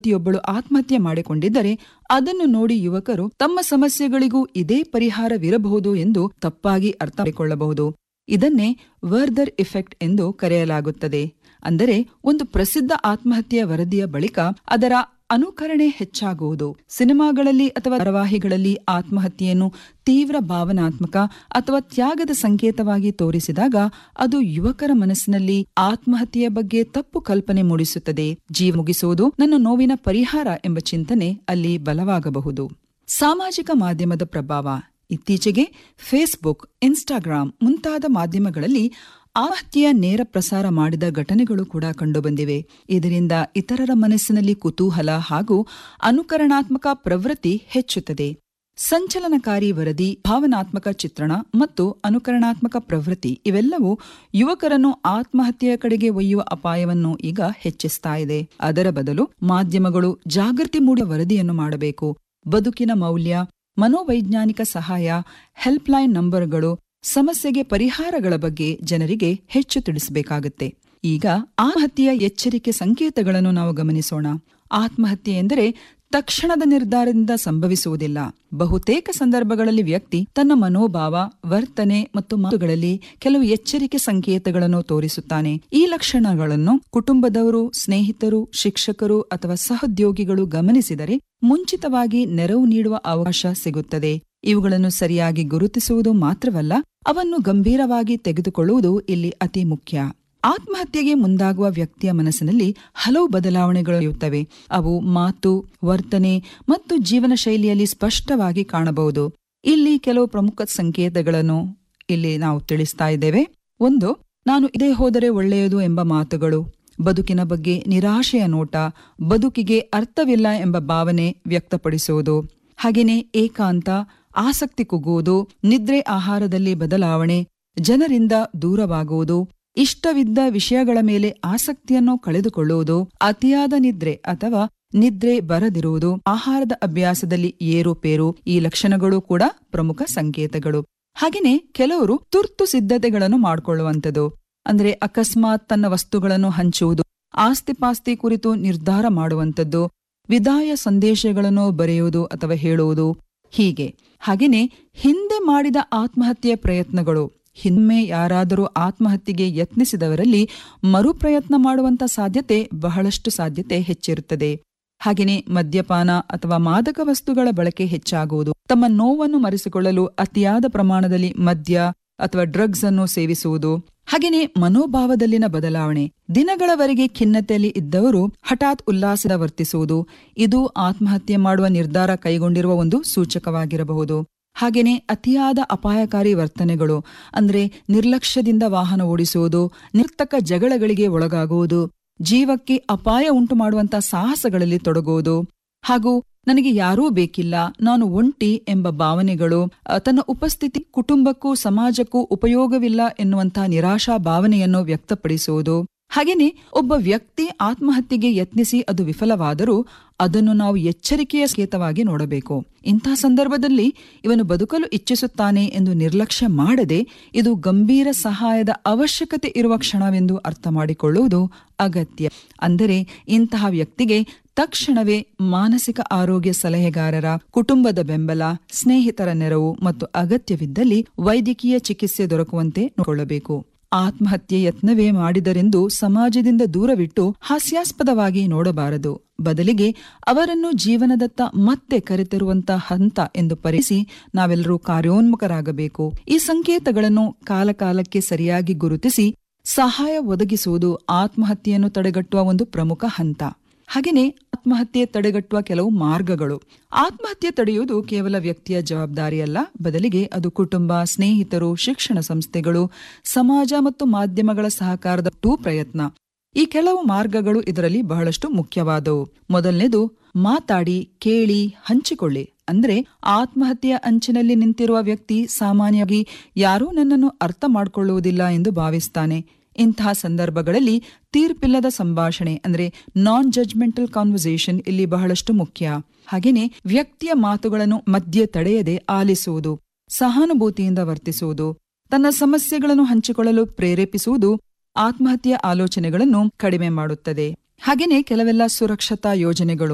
ವ್ಯಕ್ತಿಯೊಬ್ಬಳು ಆತ್ಮಹತ್ಯೆ ಮಾಡಿಕೊಂಡಿದ್ದರೆ ಅದನ್ನು ನೋಡಿ ಯುವಕರು ತಮ್ಮ ಸಮಸ್ಯೆಗಳಿಗೂ ಇದೇ ಪರಿಹಾರವಿರಬಹುದು ಎಂದು ತಪ್ಪಾಗಿ ಅರ್ಥ ಮಾಡಿಕೊಳ್ಳಬಹುದು ಇದನ್ನೇ ವರ್ದರ್ ಇಫೆಕ್ಟ್ ಎಂದು ಕರೆಯಲಾಗುತ್ತದೆ ಅಂದರೆ ಒಂದು ಪ್ರಸಿದ್ಧ ಆತ್ಮಹತ್ಯೆಯ ವರದಿಯ ಬಳಿಕ ಅದರ ಅನುಕರಣೆ ಹೆಚ್ಚಾಗುವುದು ಸಿನಿಮಾಗಳಲ್ಲಿ ಅಥವಾ ಧಾರಾವಾಹಿಗಳಲ್ಲಿ ಆತ್ಮಹತ್ಯೆಯನ್ನು ತೀವ್ರ ಭಾವನಾತ್ಮಕ ಅಥವಾ ತ್ಯಾಗದ ಸಂಕೇತವಾಗಿ ತೋರಿಸಿದಾಗ ಅದು ಯುವಕರ ಮನಸ್ಸಿನಲ್ಲಿ ಆತ್ಮಹತ್ಯೆಯ ಬಗ್ಗೆ ತಪ್ಪು ಕಲ್ಪನೆ ಮೂಡಿಸುತ್ತದೆ ಜೀವ ಮುಗಿಸುವುದು ನನ್ನ ನೋವಿನ ಪರಿಹಾರ ಎಂಬ ಚಿಂತನೆ ಅಲ್ಲಿ ಬಲವಾಗಬಹುದು ಸಾಮಾಜಿಕ ಮಾಧ್ಯಮದ ಪ್ರಭಾವ ಇತ್ತೀಚೆಗೆ ಫೇಸ್ಬುಕ್ ಇನ್ಸ್ಟಾಗ್ರಾಂ ಮುಂತಾದ ಮಾಧ್ಯಮಗಳಲ್ಲಿ ಆತ್ಮಹತ್ಯೆಯ ನೇರ ಪ್ರಸಾರ ಮಾಡಿದ ಘಟನೆಗಳು ಕೂಡ ಕಂಡುಬಂದಿವೆ ಇದರಿಂದ ಇತರರ ಮನಸ್ಸಿನಲ್ಲಿ ಕುತೂಹಲ ಹಾಗೂ ಅನುಕರಣಾತ್ಮಕ ಪ್ರವೃತ್ತಿ ಹೆಚ್ಚುತ್ತದೆ ಸಂಚಲನಕಾರಿ ವರದಿ ಭಾವನಾತ್ಮಕ ಚಿತ್ರಣ ಮತ್ತು ಅನುಕರಣಾತ್ಮಕ ಪ್ರವೃತ್ತಿ ಇವೆಲ್ಲವೂ ಯುವಕರನ್ನು ಆತ್ಮಹತ್ಯೆಯ ಕಡೆಗೆ ಒಯ್ಯುವ ಅಪಾಯವನ್ನು ಈಗ ಹೆಚ್ಚಿಸ್ತಾ ಇದೆ ಅದರ ಬದಲು ಮಾಧ್ಯಮಗಳು ಜಾಗೃತಿ ಮೂಡುವ ವರದಿಯನ್ನು ಮಾಡಬೇಕು ಬದುಕಿನ ಮೌಲ್ಯ ಮನೋವೈಜ್ಞಾನಿಕ ಸಹಾಯ ಹೆಲ್ಪ್ಲೈನ್ ನಂಬರ್ಗಳು ಸಮಸ್ಯೆಗೆ ಪರಿಹಾರಗಳ ಬಗ್ಗೆ ಜನರಿಗೆ ಹೆಚ್ಚು ತಿಳಿಸಬೇಕಾಗುತ್ತೆ ಈಗ ಆತ್ಮಹತ್ಯೆಯ ಎಚ್ಚರಿಕೆ ಸಂಕೇತಗಳನ್ನು ನಾವು ಗಮನಿಸೋಣ ಆತ್ಮಹತ್ಯೆ ಎಂದರೆ ತಕ್ಷಣದ ನಿರ್ಧಾರದಿಂದ ಸಂಭವಿಸುವುದಿಲ್ಲ ಬಹುತೇಕ ಸಂದರ್ಭಗಳಲ್ಲಿ ವ್ಯಕ್ತಿ ತನ್ನ ಮನೋಭಾವ ವರ್ತನೆ ಮತ್ತು ಮಾತುಗಳಲ್ಲಿ ಕೆಲವು ಎಚ್ಚರಿಕೆ ಸಂಕೇತಗಳನ್ನು ತೋರಿಸುತ್ತಾನೆ ಈ ಲಕ್ಷಣಗಳನ್ನು ಕುಟುಂಬದವರು ಸ್ನೇಹಿತರು ಶಿಕ್ಷಕರು ಅಥವಾ ಸಹೋದ್ಯೋಗಿಗಳು ಗಮನಿಸಿದರೆ ಮುಂಚಿತವಾಗಿ ನೆರವು ನೀಡುವ ಅವಕಾಶ ಸಿಗುತ್ತದೆ ಇವುಗಳನ್ನು ಸರಿಯಾಗಿ ಗುರುತಿಸುವುದು ಮಾತ್ರವಲ್ಲ ಅವನ್ನು ಗಂಭೀರವಾಗಿ ತೆಗೆದುಕೊಳ್ಳುವುದು ಇಲ್ಲಿ ಅತಿ ಮುಖ್ಯ ಆತ್ಮಹತ್ಯೆಗೆ ಮುಂದಾಗುವ ವ್ಯಕ್ತಿಯ ಮನಸ್ಸಿನಲ್ಲಿ ಹಲವು ಬದಲಾವಣೆಗಳು ಇರುತ್ತವೆ ಅವು ಮಾತು ವರ್ತನೆ ಮತ್ತು ಜೀವನ ಶೈಲಿಯಲ್ಲಿ ಸ್ಪಷ್ಟವಾಗಿ ಕಾಣಬಹುದು ಇಲ್ಲಿ ಕೆಲವು ಪ್ರಮುಖ ಸಂಕೇತಗಳನ್ನು ಇಲ್ಲಿ ನಾವು ತಿಳಿಸ್ತಾ ಇದ್ದೇವೆ ಒಂದು ನಾನು ಇದೇ ಹೋದರೆ ಒಳ್ಳೆಯದು ಎಂಬ ಮಾತುಗಳು ಬದುಕಿನ ಬಗ್ಗೆ ನಿರಾಶೆಯ ನೋಟ ಬದುಕಿಗೆ ಅರ್ಥವಿಲ್ಲ ಎಂಬ ಭಾವನೆ ವ್ಯಕ್ತಪಡಿಸುವುದು ಹಾಗೆಯೇ ಏಕಾಂತ ಆಸಕ್ತಿ ಕುಗ್ಗುವುದು ನಿದ್ರೆ ಆಹಾರದಲ್ಲಿ ಬದಲಾವಣೆ ಜನರಿಂದ ದೂರವಾಗುವುದು ಇಷ್ಟವಿದ್ದ ವಿಷಯಗಳ ಮೇಲೆ ಆಸಕ್ತಿಯನ್ನು ಕಳೆದುಕೊಳ್ಳುವುದು ಅತಿಯಾದ ನಿದ್ರೆ ಅಥವಾ ನಿದ್ರೆ ಬರದಿರುವುದು ಆಹಾರದ ಅಭ್ಯಾಸದಲ್ಲಿ ಏರುಪೇರು ಈ ಲಕ್ಷಣಗಳು ಕೂಡ ಪ್ರಮುಖ ಸಂಕೇತಗಳು ಹಾಗೆಯೇ ಕೆಲವರು ತುರ್ತು ಸಿದ್ಧತೆಗಳನ್ನು ಮಾಡಿಕೊಳ್ಳುವಂಥದ್ದು ಅಂದ್ರೆ ಅಕಸ್ಮಾತ್ ತನ್ನ ವಸ್ತುಗಳನ್ನು ಹಂಚುವುದು ಆಸ್ತಿಪಾಸ್ತಿ ಕುರಿತು ನಿರ್ಧಾರ ಮಾಡುವಂಥದ್ದು ವಿದಾಯ ಸಂದೇಶಗಳನ್ನು ಬರೆಯುವುದು ಅಥವಾ ಹೇಳುವುದು ಹೀಗೆ ಹಾಗೆಯೇ ಹಿಂದೆ ಮಾಡಿದ ಆತ್ಮಹತ್ಯೆಯ ಪ್ರಯತ್ನಗಳು ಹಿಂದೆ ಯಾರಾದರೂ ಆತ್ಮಹತ್ಯೆಗೆ ಯತ್ನಿಸಿದವರಲ್ಲಿ ಮರುಪ್ರಯತ್ನ ಮಾಡುವಂತ ಸಾಧ್ಯತೆ ಬಹಳಷ್ಟು ಸಾಧ್ಯತೆ ಹೆಚ್ಚಿರುತ್ತದೆ ಹಾಗೆಯೇ ಮದ್ಯಪಾನ ಅಥವಾ ಮಾದಕ ವಸ್ತುಗಳ ಬಳಕೆ ಹೆಚ್ಚಾಗುವುದು ತಮ್ಮ ನೋವನ್ನು ಮರೆಸಿಕೊಳ್ಳಲು ಅತಿಯಾದ ಪ್ರಮಾಣದಲ್ಲಿ ಮದ್ಯ ಅಥವಾ ಡ್ರಗ್ಸ್ ಅನ್ನು ಸೇವಿಸುವುದು ಹಾಗೆಯೇ ಮನೋಭಾವದಲ್ಲಿನ ಬದಲಾವಣೆ ದಿನಗಳವರೆಗೆ ಖಿನ್ನತೆಯಲ್ಲಿ ಇದ್ದವರು ಹಠಾತ್ ಉಲ್ಲಾಸದ ವರ್ತಿಸುವುದು ಇದು ಆತ್ಮಹತ್ಯೆ ಮಾಡುವ ನಿರ್ಧಾರ ಕೈಗೊಂಡಿರುವ ಒಂದು ಸೂಚಕವಾಗಿರಬಹುದು ಹಾಗೆಯೇ ಅತಿಯಾದ ಅಪಾಯಕಾರಿ ವರ್ತನೆಗಳು ಅಂದ್ರೆ ನಿರ್ಲಕ್ಷ್ಯದಿಂದ ವಾಹನ ಓಡಿಸುವುದು ನಿರ್ತಕ ಜಗಳಗಳಿಗೆ ಒಳಗಾಗುವುದು ಜೀವಕ್ಕೆ ಅಪಾಯ ಉಂಟು ಮಾಡುವಂತ ಸಾಹಸಗಳಲ್ಲಿ ತೊಡಗುವುದು ಹಾಗೂ ನನಗೆ ಯಾರೂ ಬೇಕಿಲ್ಲ ನಾನು ಒಂಟಿ ಎಂಬ ಭಾವನೆಗಳು ತನ್ನ ಉಪಸ್ಥಿತಿ ಕುಟುಂಬಕ್ಕೂ ಸಮಾಜಕ್ಕೂ ಉಪಯೋಗವಿಲ್ಲ ಎನ್ನುವಂತಹ ನಿರಾಶಾ ಭಾವನೆಯನ್ನು ವ್ಯಕ್ತಪಡಿಸುವುದು ಹಾಗೆಯೇ ಒಬ್ಬ ವ್ಯಕ್ತಿ ಆತ್ಮಹತ್ಯೆಗೆ ಯತ್ನಿಸಿ ಅದು ವಿಫಲವಾದರೂ ಅದನ್ನು ನಾವು ಎಚ್ಚರಿಕೆಯ ಸಂಕೇತವಾಗಿ ನೋಡಬೇಕು ಇಂತಹ ಸಂದರ್ಭದಲ್ಲಿ ಇವನು ಬದುಕಲು ಇಚ್ಛಿಸುತ್ತಾನೆ ಎಂದು ನಿರ್ಲಕ್ಷ್ಯ ಮಾಡದೆ ಇದು ಗಂಭೀರ ಸಹಾಯದ ಅವಶ್ಯಕತೆ ಇರುವ ಕ್ಷಣವೆಂದು ಅರ್ಥ ಮಾಡಿಕೊಳ್ಳುವುದು ಅಗತ್ಯ ಅಂದರೆ ಇಂತಹ ವ್ಯಕ್ತಿಗೆ ತಕ್ಷಣವೇ ಮಾನಸಿಕ ಆರೋಗ್ಯ ಸಲಹೆಗಾರರ ಕುಟುಂಬದ ಬೆಂಬಲ ಸ್ನೇಹಿತರ ನೆರವು ಮತ್ತು ಅಗತ್ಯವಿದ್ದಲ್ಲಿ ವೈದ್ಯಕೀಯ ಚಿಕಿತ್ಸೆ ದೊರಕುವಂತೆ ನೋಡಿಕೊಳ್ಳಬೇಕು ಆತ್ಮಹತ್ಯೆ ಯತ್ನವೇ ಮಾಡಿದರೆಂದು ಸಮಾಜದಿಂದ ದೂರವಿಟ್ಟು ಹಾಸ್ಯಾಸ್ಪದವಾಗಿ ನೋಡಬಾರದು ಬದಲಿಗೆ ಅವರನ್ನು ಜೀವನದತ್ತ ಮತ್ತೆ ಕರೆತರುವಂತ ಹಂತ ಎಂದು ಪರಿಸಿ ನಾವೆಲ್ಲರೂ ಕಾರ್ಯೋನ್ಮುಖರಾಗಬೇಕು ಈ ಸಂಕೇತಗಳನ್ನು ಕಾಲಕಾಲಕ್ಕೆ ಸರಿಯಾಗಿ ಗುರುತಿಸಿ ಸಹಾಯ ಒದಗಿಸುವುದು ಆತ್ಮಹತ್ಯೆಯನ್ನು ತಡೆಗಟ್ಟುವ ಒಂದು ಪ್ರಮುಖ ಹಂತ ಹಾಗೆಯೇ ಆತ್ಮಹತ್ಯೆ ತಡೆಗಟ್ಟುವ ಕೆಲವು ಮಾರ್ಗಗಳು ಆತ್ಮಹತ್ಯೆ ತಡೆಯುವುದು ಕೇವಲ ವ್ಯಕ್ತಿಯ ಜವಾಬ್ದಾರಿಯಲ್ಲ ಬದಲಿಗೆ ಅದು ಕುಟುಂಬ ಸ್ನೇಹಿತರು ಶಿಕ್ಷಣ ಸಂಸ್ಥೆಗಳು ಸಮಾಜ ಮತ್ತು ಮಾಧ್ಯಮಗಳ ಸಹಕಾರದ ಟೂ ಪ್ರಯತ್ನ ಈ ಕೆಲವು ಮಾರ್ಗಗಳು ಇದರಲ್ಲಿ ಬಹಳಷ್ಟು ಮುಖ್ಯವಾದವು ಮೊದಲನೇದು ಮಾತಾಡಿ ಕೇಳಿ ಹಂಚಿಕೊಳ್ಳಿ ಅಂದ್ರೆ ಆತ್ಮಹತ್ಯೆಯ ಅಂಚಿನಲ್ಲಿ ನಿಂತಿರುವ ವ್ಯಕ್ತಿ ಸಾಮಾನ್ಯವಾಗಿ ಯಾರೂ ನನ್ನನ್ನು ಅರ್ಥ ಮಾಡಿಕೊಳ್ಳುವುದಿಲ್ಲ ಎಂದು ಭಾವಿಸ್ತಾನೆ ಇಂತಹ ಸಂದರ್ಭಗಳಲ್ಲಿ ತೀರ್ಪಿಲ್ಲದ ಸಂಭಾಷಣೆ ಅಂದ್ರೆ ನಾನ್ ಜಜ್ಮೆಂಟಲ್ ಕಾನ್ವರ್ಸೇಷನ್ ಇಲ್ಲಿ ಬಹಳಷ್ಟು ಮುಖ್ಯ ಹಾಗೇನೆ ವ್ಯಕ್ತಿಯ ಮಾತುಗಳನ್ನು ಮಧ್ಯೆ ತಡೆಯದೆ ಆಲಿಸುವುದು ಸಹಾನುಭೂತಿಯಿಂದ ವರ್ತಿಸುವುದು ತನ್ನ ಸಮಸ್ಯೆಗಳನ್ನು ಹಂಚಿಕೊಳ್ಳಲು ಪ್ರೇರೇಪಿಸುವುದು ಆತ್ಮಹತ್ಯೆಯ ಆಲೋಚನೆಗಳನ್ನು ಕಡಿಮೆ ಮಾಡುತ್ತದೆ ಹಾಗೇನೆ ಕೆಲವೆಲ್ಲ ಸುರಕ್ಷತಾ ಯೋಜನೆಗಳು